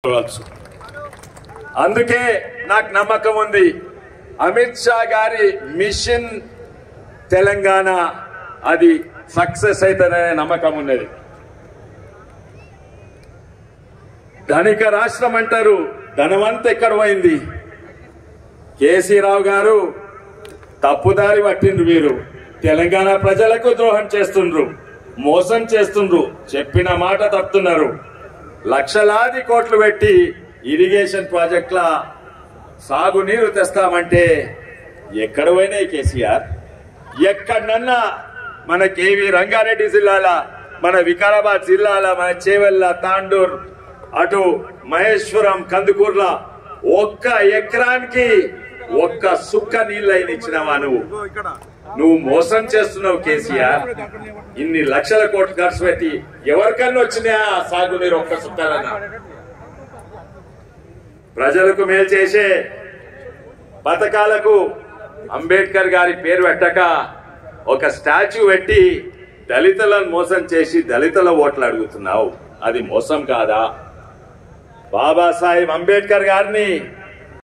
చెప్పవచ్చు అందుకే నాకు నమ్మకం ఉంది అమిత్ షా గారి మిషన్ తెలంగాణ అది సక్సెస్ అవుతుందనే నమ్మకం ఉన్నది ధనిక రాష్ట్రం అంటారు ధనవంత ఎక్కడ పోయింది కేసీరావు గారు తప్పుదారి పట్టిండ్రు మీరు తెలంగాణ ప్రజలకు ద్రోహం చేస్తుండ్రు మోసం చేస్తుండ్రు చెప్పిన మాట తప్పుతున్నారు లక్షలాది కోట్లు పెట్టి ఇరిగేషన్ ప్రాజెక్టుల సాగునీరు తెస్తామంటే ఎక్కడ పోయినాయి కేసీఆర్ ఎక్కడనన్నా మన కేవి రంగారెడ్డి జిల్లాల మన వికారాబాద్ జిల్లాల మన చేవెళ్ళ తాండూర్ అటు మహేశ్వరం కందుకూర్ల ఒక్క ఎకరానికి ఒక్క సుక్క నీళ్ళు అయిన ఇచ్చినావా నువ్వు నువ్వు మోసం చేస్తున్నావు కేసీఆర్ ఇన్ని లక్షల కోట్లు ఖర్చు పెట్టి ఎవరికన్నా వచ్చినాయా ఆ సాగునీరు ఒక్క సుక్కలన్నా ప్రజలకు మేలు చేసే పథకాలకు అంబేద్కర్ గారి పేరు పెట్టక ఒక స్టాచ్యూ పెట్టి దళితులను మోసం చేసి దళితుల ఓట్లు అడుగుతున్నావు అది మోసం కాదా బాబాసాహెబ్ అంబేద్కర్ గారిని